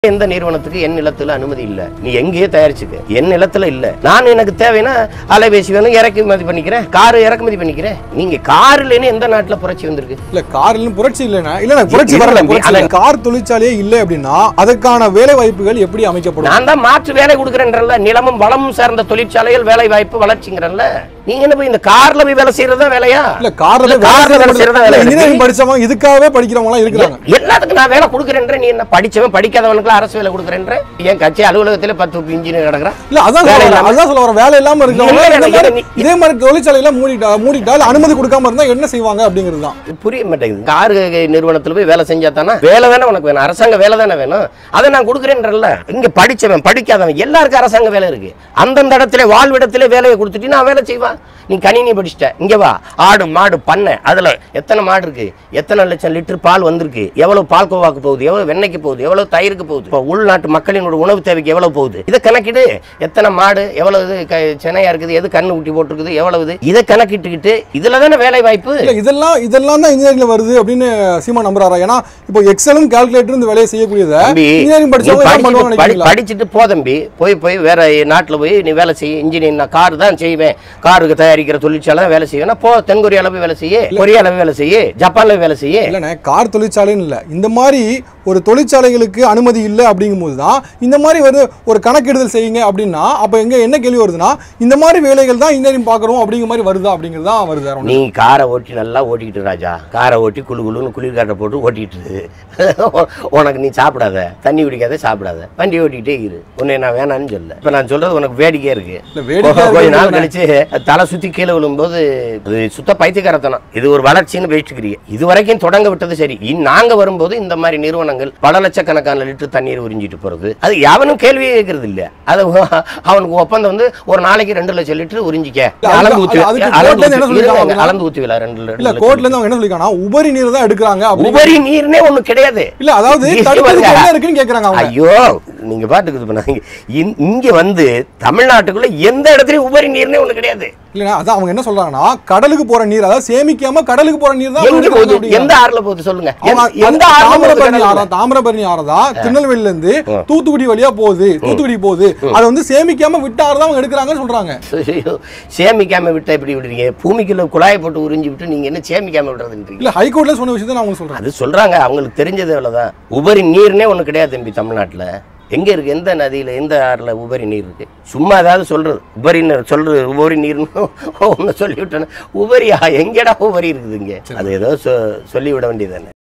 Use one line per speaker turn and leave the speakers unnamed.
எந்த நிறுவனத்துக்கு என் நிலத்துல அனுமதி இல்ல நீ எங்கேயே தயாரிச்சுக்க என் நிலத்துல இல்ல நான் எனக்கு தேவைன்னா அலைபேசி வேணும் இறக்குமதி பண்ணிக்கிறேன் கார் இறக்குமதி பண்ணிக்கிறேன் நீங்க கார் இல்லைன்னு எந்த நாட்டுல புரட்சி வந்திருக்கு
இல்ல கார்ல புரட்சி இல்லைன்னா இல்ல புரட்சி
இல்ல,
வரல
தம்பி,
புரட்சி
அத-
இல்ல. கார் தொழிற்சாலையே இல்லை அப்படின்னா அதுக்கான வேலை வாய்ப்புகள் எப்படி அமைக்கப்படும்
நான் தான் மாற்று வேலை கொடுக்குறேன்றல நிலமும் வளமும் சார்ந்த தொழிற்சாலைகள் வேலை வாய்ப்பு வளர்ச்சிங்கிறல்ல நீங்க என்ன போய் இந்த கார்ல போய் வேலை செய்யறதா வேலையா
இல்ல கார்ல
இல்ல, கார்ல வேலை செய்யறதா வேலை
இன்ஜினியரிங் படிச்சவங்க இதுக்காகவே படிக்கிறவங்க எல்லாம் இருக்கிறாங்க
எல்லாத்துக்கும் நான் வேலை கொடுக்குறேன்ற நீ என்ன படிச்சவன் படிக்காதவனுக்கு அரசு வேலை கொடுக்குறேன்ற என் கட்சி அலுவலகத்துல பத்து இன்ஜினியர் கிடக்குறான்
இல்ல அதான்
வேலை
சொல்ல வரேன்.
இல்லாம-
அதான் சொல்ல வர வேலை இல்லாம இருக்கவங்க
இல்ல,
இந்த
இல்ல,
மாதிரி-
நீ-
இதே மாதிரி தொழிற்சாலையில மூடிட்டா மூடிட்டா இல்ல அனுமதி கொடுக்காம இருந்தா என்ன செய்வாங்க அப்படிங்கிறது தான்
இது புரிய மாட்டேங்குது கார் நிறுவனத்துல போய் வேலை செஞ்சா தானே வேலை தானே உனக்கு வேணும் அரசாங்க வேலை தானே வேணும் அதை நான் கொடுக்குறேன்றல்ல இங்க படிச்சவன் படிக்காதவன் எல்லாருக்கும் அரசாங்க வேலை இருக்கு அந்தந்த இடத்துல வாழ்விடத்திலே வேலையை கொடுத்துட்டு நான் வேலை செய்வான் நீ கணினி படிச்சிட்ட இங்க வா ஆடு மாடு பண்ணை அதுல எத்தனை மாடு இருக்கு எத்தனை லட்சம் லிட்டர் பால் வந்திருக்கு எவ்வளவு பால் கோவாக்கு போகுது எவ்வளவு வெண்ணெய்க்கு போகுது எவ்வளவு தயிருக்கு போகுது இப்போ உள்நாட்டு மக்களினோட உணவு தேவைக்கு எவ்வளவு போகுது இதை கணக்கிடு எத்தனை மாடு எவ்வளவு இது க- சென்னையா இருக்குது எது கண்ணு ஊட்டி போட்டிருக்குது எவ்வளவு இது இதை கணக்கிட்டுக்கிட்டு இதுல தானே வேலை வாய்ப்பு
இல்ல இதெல்லாம் இதெல்லாம் தான் இன்ஜினியரிங்ல வருது அப்படின்னு சீமா நம்புறாரா ஏன்னா இப்போ எக்ஸலும் கால்குலேட்டர் இந்த வேலையை செய்யக்கூடியத
தம்பி,
இன்ஜினியரிங்
நீ
படிச்சவங்க என்ன பண்ணுவாங்க
படிச்சுட்டு- படி-
நினைக்கிறீங்களா
படிச்சுட்டு போ தம்பி போய் போய் வேற நாட்டுல போய் நீ வேலை செய்ய இன்ஜினியர் நான் கார் தான் செய்வேன் காருக்கு தயாரிக்கிற தொழிற்சாலை தான் வேலை செய்வேன் போ தென்கொரியால போய் வேலை செய்ய கொரியால போய் வேலை செய்ய ஜப்பான்ல போய் வேலை செய்ய
இல்லண்ணே கார் தொழிற்சாலைன்னு இல்லை இந்த மாதிரி ஒரு தொழிற்சாலைகளுக்கு அனுமதி இல்லை அப்படிங்கும்போது தான் இந்த மாதிரி வந்து ஒரு கணக்கெடுதல் செய்யுங்க அப்படின்னா அப்போ எங்க என்ன கேள்வி வருதுன்னா இந்த மாதிரி வேலைகள் தான் இன்ஜினியரிங் பார்க்குறோம் அப்படிங்கிற மாதிரி வருதா அப்படிங்கிறது தான் வருது வேற ஒண்ணும்
நீ காரை ஓட்டி நல்லா ஓட்டிக்கிட்டு ராஜா காரை ஓட்டி குளு குளுன்னு குளிர்காட்டை போட்டு ஓட்டிக்கிட்டு இரு. உனக்கு நீ சாப்பிடாத தண்ணி குடிக்காத சாப்பிடாத வண்டி ஓட்டிக்கிட்டே இரு உன்னை நான் வேணான்னு சொல்ல இப்ப நான் சொல்றது உனக்கு வேடிக்கையா இருக்கு
இல்ல, வேடிக்கையா
கொஞ்ச நாள்
இருக்கு.
கழிச்சு தலை சுத்தி கீழே விழும்போது அது சுத்த பைத்தியக்காரத்தனம் இது ஒரு வளர்ச்சின்னு பேசிக்கிறீங்க இது வரைக்கும் தொடங்க விட்டது சரி இனி நாங்க வரும்போது இந்த மாதிரி நிறுவனங்கள் பல லட்சக்கணக்கான லிட்டர் தண்ணீர் உறிஞ்சிட்டு போறது அது எவனும் கேள்வியே கேட்கறது இல்ல அது அவனுக்கு ஒப்பந்தம் வந்து ஒரு நாளைக்கு ரெண்டு லட்சம் லிட்டர் உறிஞ்சிக்க
இல்ல,
அளந்து
அதுக்கு-
ஊத்தி
அதுக்கு
அளந்து
கோர்ட்ல இருந்து என்ன
ஊத்தி- இருங்க,
சொல்லிருக்காங்க?
அளந்து ஊத்துவில ரெண்டு ரெண்டு
இல்ல
லட்சம்
கோர்ட்ல இருந்து அவங்க என்ன சொல்லிருக்காங்கன்னா உபரி நீர் தான் எடுக்கிறாங்க அப்படி
உபரி நீர்னே ஒண்ணு கிடையாது
இல்ல அதாவது
நீ
தடுப்பதுக்கு
பாருங்க.
என்ன இருக்குன்னு கேக்குறாங்க அவங்க
ஐயோ நீங்க பாட்டுக்கு இது பண்ணாங்க இந்- இங்க வந்து தமிழ்நாட்டுக்குள்ள எந்த இடத்துலயும் உபரி நீர்னே ஒண்ணு கிடையாது
இல்ல அதான் அவங்க என்ன சொல்றாங்கன்னா கடலுக்கு போற நீர் அதாவது சேமிக்காம கடலுக்கு போற நீர் தான்
எங்க
எடுக்கிறாங்க
போகுது
அப்படிங்கிறாங்க.
எந்த ஆறுல போகுது சொல்லுங்க
அவங்க
எந்த- எந்த
அது
ஆறுல போகுது
தாமிரபரணி
கடல்ல?
ஆறா தாமிரபரணி ஆறதா திருநெல்வேலில இருந்து
ஆ.
தூத்துக்குடி வழியா போகுது தூத்துக்குடி போகுது அதை வந்து சேமிக்காம விட்டு ஆறு தான் அவங்க எடுக்கிறாங்கன்னு சொல்றாங்க
ஐயோ, சேமிக்காம விட்டா எப்படி விடுறீங்க பூமிக்குள்ள குழாயை போட்டு உறிஞ்சி விட்டு நீங்க என்ன சேமிக்காம விடுறதுன்றீங்க
இல்ல ஹைகோர்ட்ல சொன்ன விஷயத்தை நான் உங்களுக்கு சொல்றேன்
அது சொல்றாங்க அவங்களுக்கு தெரிஞ்சது அவ்வளவுதான் உபரி நீர்னே ஒண்ணு கிடையாது தம்பி தமிழ்நாட்டுல எங்க இருக்கு எந்த நதியில எந்த ஆறுல உபரி நீர் இருக்கு சும்மா ஏதாவது சொல்றது உபரி நீர் சொல்றது உபரி நீர்னு ஒன்னு சொல்லிவிட்டேன்னு உபரியா எங்கடா உபரி இருக்குது இங்க அது ஏதோ சொ- சொல்லிவிட வேண்டியதானே